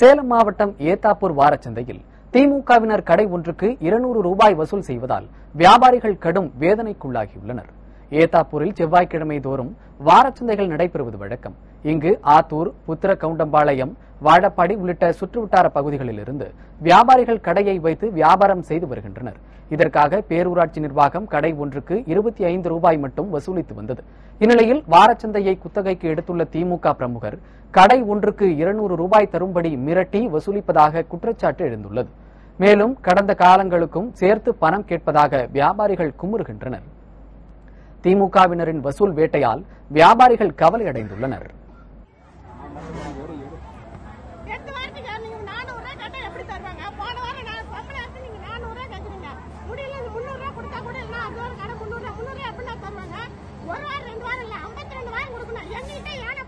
சேலம் மாவட்டம் ஏத்தாப்பூர் வாரச்சந்தையில் திமுகவினர் கடை ஒன்றுக்கு இருநூறு ரூபாய் வசூல் செய்வதால் வியாபாரிகள் கடும் வேதனைக்குள்ளாகியுள்ளனர் ஏத்தாப்பூரில் செவ்வாய்க்கிழமை தோறும் வாரச்சந்தைகள் நடைபெறுவது வழக்கம் இங்கு ஆத்தூர் புத்திர கவுண்டம்பாளையம் வாழப்பாடி உள்ளிட்ட சுற்றுவட்டார பகுதிகளில் இருந்து வியாபாரிகள் கடையை வைத்து வியாபாரம் செய்து வருகின்றனர் இதற்காக பேரூராட்சி நிர்வாகம் கடை ஒன்றுக்கு இருபத்தி ஐந்து ரூபாய் மட்டும் வசூலித்து வந்தது இந்நிலையில் வாரச்சந்தையை குத்தகைக்கு எடுத்துள்ள திமுக பிரமுகர் கடை ஒன்றுக்கு இருநூறு ரூபாய் தரும்படி மிரட்டி வசூலிப்பதாக குற்றச்சாட்டு எழுந்துள்ளது மேலும் கடந்த காலங்களுக்கும் சேர்த்து பணம் கேட்பதாக வியாபாரிகள் குமுறுகின்றனர் திமுகவினரின் வசூல் வேட்டையால் வியாபாரிகள் கவலை அடைந்துள்ளனர் எட்டு வாரத்துக்கு நீங்க நானூறு ரூபாய் கேட்டா எப்படி தருவாங்க போன வாரம் நான் சம்பளம் எடுத்து நீங்க நானூறு ரூபாய் கேக்குறீங்க முடியல முந்நூறு ரூபாய் கொடுத்தா கூட இல்ல அது ஒரு கடை முந்நூறு ரூபாய் முந்நூறு ரூபாய் எப்படின்னா தருவாங்க ஒரு வாரம் ரெண்டு வாரம் இல்ல ஐம்பத்தி ரெண்டு வாரம் கொடுக்கணும் என்கிட்ட ஏன்னா